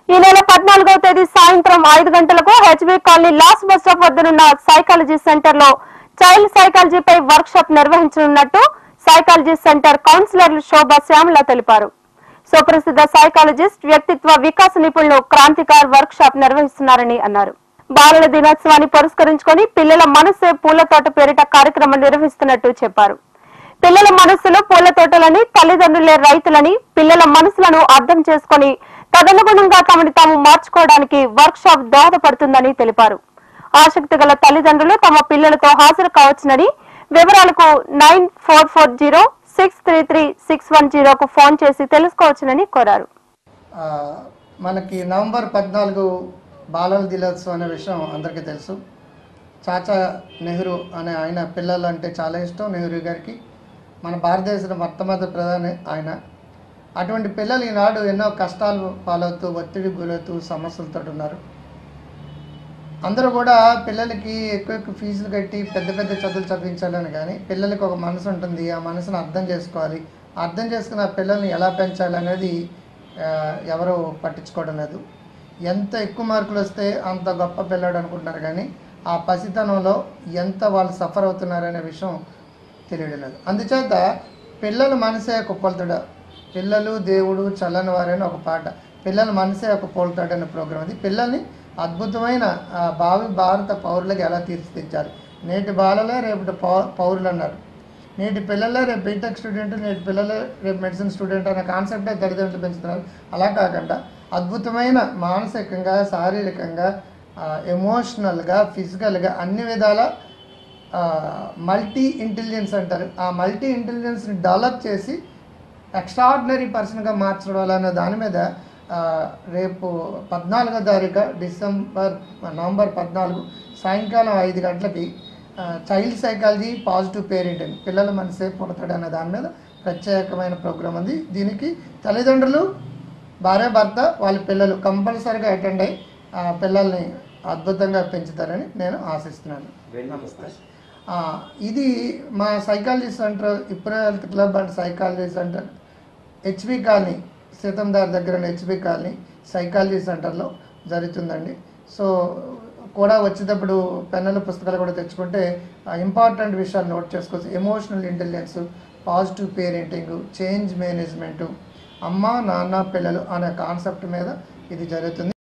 ఈ నెల పద్నాలుగవ తేదీ సాయంత్రం ఐదు గంటలకు HB colony last bus stop వద్దనున్న సైకాలజీ సెంటర్ లో చైల్డ్ సైకాలజీపై వర్క్ షాప్ నిర్వహించనున్నట్టు సైకాలజీ సెంటర్ కౌన్సిలర్లు శోభా శ్యామల తెలిపారు సుప్రసిద్ధ సైకాలజిస్ట్ వ్యక్తిత్వ వికాస నిపుణులు క్రాంతికార్ వర్క్ షాప్ నిర్వహిస్తున్నారని అన్నారు బాలల దినోత్సవాన్ని పురస్కరించుకొని పిల్లల మనసే పూల తోట పేరిట కార్యక్రమం నిర్వహిస్తున్నట్టు చెప్పారు పిల్లల మనస్సులో పూల తోటలని తల్లిదండ్రులే రైతులని పిల్లల మనసులను అర్థం చేసుకొని తదనుగుణంగా తమని తాము మార్చుకోవడానికి వర్క్ షాప్ దోహదపడుతుందని తెలిపారు ఆసక్తి గల తల్లిదండ్రులు తమ పిల్లలతో హాజరు కావచ్చునని వివరాలకు nine four four zero six three three six one జీరోకు ఫోన్ చేసి తెలుసుకోవచ్చునని కోరారు ఆ, మనకి నవంబర్ పద్నాలుగు బాలల దినోత్సవం అనే విషయం అందరికీ తెలుసు చాచా నెహ్రూ అనే ఆయన పిల్లలు అంటే చాలా ఇష్టం నెహ్రూ గారికి మన భారతదేశం మొట్టమొదటి ప్రధాని ఆయన అటువంటి పిల్లలు ఈనాడు ఎన్నో కష్టాలు పాలవుతూ ఒత్తిడి గురవుతూ సమస్యలతో ఉన్నారు అందరూ కూడా పిల్లలకి ఎక్కువ ఎక్కువ ఫీజులు కట్టి పెద్ద పెద్ద చదువులు చదివించాలని కానీ పిల్లలకి ఒక మనసు ఉంటుంది ఆ మనసును అర్థం చేసుకోవాలి అర్థం చేసుకున్న ఆ పిల్లల్ని ఎలా పెంచాలి అనేది ఆ, ఎవరు పట్టించుకోవడం లేదు ఎంత ఎక్కువ మార్కులు వస్తే అంత గొప్ప పిల్లాడు అనుకుంటున్నారు కానీ ఆ పసితనంలో ఎంత వాళ్ళు సఫర్ అవుతున్నారనే విషయం తెలియడం లేదు అందుచేత పిల్లల మనసే ఒక పొలతడ పిల్లలు దేవుడు చల్లని వారని ఒక పాట పిల్లల మనసే ఒక పోల్తాడు అనే ప్రోగ్రాం అది పిల్లల్ని అద్భుతమైన ఆ, భావి భారత పౌరులకు ఎలా తీర్చిదిద్దాలి నేటి బాలలే రేపు పౌ- పౌరులు అన్నారు నేటి పిల్లలే రేపు బీటెక్ స్టూడెంట్ నేటి పిల్లలే రేపు మెడిసిన్ స్టూడెంట్ అనే కాన్సెప్టే తల్లిదండ్రులు పెంచుతున్నారు అలా కాకుండా అద్భుతమైన మానసికంగా శారీరకంగా ఎమోషనల్గా ఫిజికల్గా అన్ని విధాల మల్టీ ఇంటెలిజెన్స్ అంటారు ఆ మల్టీ ఇంటెలిజెన్స్ని డెవలప్ చేసి ఎక్స్ట్రాడినరీ పర్సన్గా మార్చడం అనే దాని మీద ఆ, రేపు పద్నాలుగో తారీఖు డిసెంబర్ నవంబర్ పద్నాలుగు సాయంకాలం ఐదు గంటలకి చైల్డ్ సైకాలజీ పాజిటివ్ పేరెంటింగ్ పిల్లల మనసే పుడతాడు అనే దాని మీద ప్రత్యేకమైన ప్రోగ్రాం ఉంది దీనికి తల్లిదండ్రులు భార్య భర్త వాళ్ళ పిల్లలు కంపల్సరీగా అటెండ్ అయ్యి ఆ, పిల్లల్ని అద్భుతంగా పెంచుతారని నేను ఆశిస్తున్నాను నమస్తే ఆ, ఇది మా సైకాలజీ సెంటర్ ఇప్పుడు health club and psychology centre HB colony Seetandar దగ్గర హెచ్బి కాలనీ సైకాలజీ సెంటర్లో జరుగుతుందండి సో కూడా వచ్చేటప్పుడు పెన్నుల పుస్తకాలు కూడా తెచ్చుకుంటే ఇంపార్టెంట్ విషయాలు నోట్ చేసుకోవచ్చు emotional intelligence positive parenting change management అమ్మ నాన్న పిల్లలు అనే కాన్సెప్ట్ మీద ఇది జరుగుతుంది